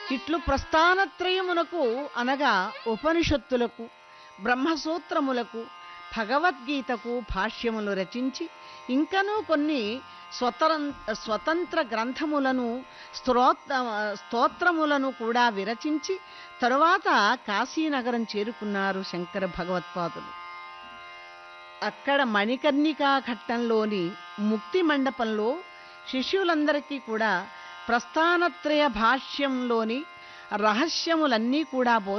ఇట్లు ప్రస్థానత్రయమునకు అనగా ఉపనిషత్తులకు బ్రహ్మసూత్రములకు భగవద్గీతకు భాష్యములు రచించి ఇంకనూ కొన్ని స్వతరం స్వతంత్ర గ్రంథములను స్తోత్ర స్తోత్రములను కూడా విరచించి తరువాత కాశీనగరం చేరుకున్నారు శంకర భగవత్పాదులు అక్కడ మణికర్ణికా ఘట్టంలోని ముక్తి మండపంలో శిష్యులందరికీ కూడా ప్రస్థానత్రయ భాష్యంలోని రహస్యములన్నీ కూడా